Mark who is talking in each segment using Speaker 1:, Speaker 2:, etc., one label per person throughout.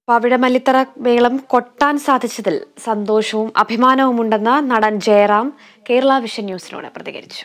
Speaker 1: പവിഴമല്ലിത്തറ മേളം കൊട്ടാൻ സാധിച്ചതിൽ സന്തോഷവും അഭിമാനവുമുണ്ടെന്ന് നടൻ ജയറാം കേരള വിഷൻ ന്യൂസിനോട് പ്രതികരിച്ചു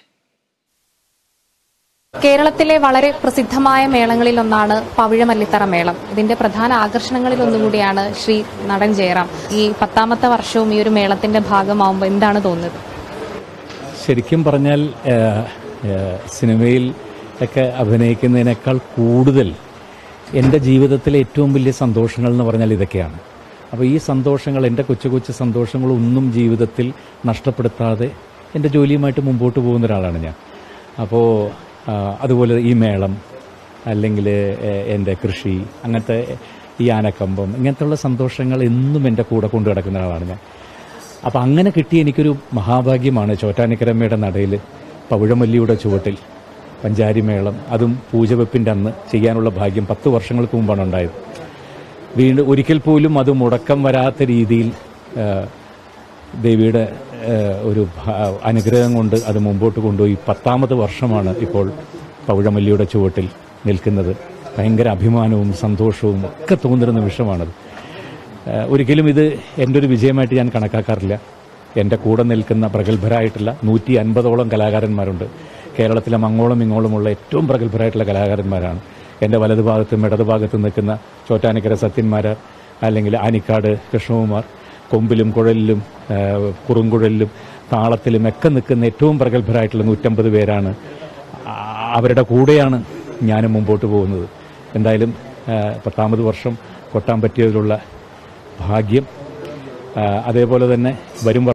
Speaker 2: കേരളത്തിലെ വളരെ പ്രസിദ്ധമായ മേളങ്ങളിലൊന്നാണ് പവിഴമല്ലിത്തറ മേളം ഇതിന്റെ പ്രധാന ആകർഷണങ്ങളിൽ ഒന്നുകൂടിയാണ് ശ്രീ നടൻ ജയറാം ഈ പത്താമത്തെ വർഷവും ഈ ഒരു മേളത്തിന്റെ ഭാഗമാവുമ്പോൾ എന്താണ് തോന്നുന്നത്
Speaker 3: ശരിക്കും പറഞ്ഞാൽ ഏഹ്, ഏഹ്, സിനിമയിൽ ഒക്കെ അഭിനയിക്കുന്നതിനേക്കാൾ കൂടുതൽ എൻ്റെ ജീവിതത്തിലെ ഏറ്റവും വലിയ സന്തോഷങ്ങൾ എന്ന് പറഞ്ഞാൽ ഇതൊക്കെയാണ് അപ്പോൾ ഈ സന്തോഷങ്ങൾ എൻ്റെ കൊച്ചു കൊച്ചു സന്തോഷങ്ങളൊന്നും ജീവിതത്തിൽ നഷ്ടപ്പെടുത്താതെ എൻ്റെ ജോലിയുമായിട്ട് മുമ്പോട്ട് പോകുന്ന ഒരാളാണ് ഞാൻ അപ്പോൾ ആ, അതുപോലെ ഈ മേളം അല്ലെങ്കിൽ ഏഹ്, എൻ്റെ കൃഷി അങ്ങനത്തെ ഈ ആനക്കമ്പം ഇങ്ങനത്തെയുള്ള സന്തോഷങ്ങൾ എന്നും എൻ്റെ കൂടെ കൊണ്ടു കിടക്കുന്ന ഒരാളാണ് ഞാൻ അപ്പം അങ്ങനെ കിട്ടിയ എനിക്കൊരു മഹാഭാഗ്യമാണ് ചോറ്റാനിക്കരമ്മയുടെ നടയിൽ പവിഴമല്ലിയുടെ ചുവട്ടിൽ പഞ്ചാരിമേളം അതും പൂജവെപ്പിൻ്റെ അന്ന് ചെയ്യാനുള്ള ഭാഗ്യം പത്ത് വർഷങ്ങൾക്ക് മുമ്പാണ് ഉണ്ടായത് വീണ്ടും ഒരിക്കൽ പോലും അത് മുടക്കം വരാത്ത രീതിയിൽ ആ, ദേവിയുടെ ആ, ഒരു ഭ- അനുഗ്രഹം കൊണ്ട് അത് മുമ്പോട്ട് കൊണ്ടുപോയി പത്താമത് വർഷമാണ് ഇപ്പോൾ പവിഴമല്ലിയുടെ ചുവട്ടിൽ നിൽക്കുന്നത് ഭയങ്കര അഭിമാനവും സന്തോഷവും ഒക്കെ തോന്നുന്ന നിമിഷമാണത് ഏഹ് ഒരിക്കലും ഇത് എൻ്റെ ഒരു വിജയമായിട്ട് ഞാൻ കണക്കാക്കാറില്ല എൻ്റെ കൂടെ നിൽക്കുന്ന പ്രഗത്ഭരായിട്ടുള്ള നൂറ്റി അൻപതോളം കലാകാരന്മാരുണ്ട് കേരളത്തിലെ മങ്ങോളം ഇങ്ങോളമുള്ള ഏറ്റവും പ്രഗത്ഭരായിട്ടുള്ള കലാകാരന്മാരാണ് എൻ്റെ വലതുഭാഗത്തും ഇടതുഭാഗത്തും നിൽക്കുന്ന ചോറ്റാനിക്കര സത്യന്മാരാർ അല്ലെങ്കിൽ ആനിക്കാട് കൃഷ്ണകുമാർ കൊമ്പിലും കുഴലിലും ഏഹ് കുറുങ്കുഴലിലും താളത്തിലും ഒക്കെ നിൽക്കുന്ന ഏറ്റവും പ്രഗത്ഭരായിട്ടുള്ള നൂറ്റമ്പത് പേരാണ് ആ, അവരുടെ കൂടെയാണ് ഞാനും മുമ്പോട്ട് പോകുന്നത് എന്തായാലും ഏഹ് പത്താമത് വർഷം കൊട്ടാൻ പറ്റിയതിലുള്ള ഭാഗ്യം ആ, അതേപോലെ തന്നെ വരും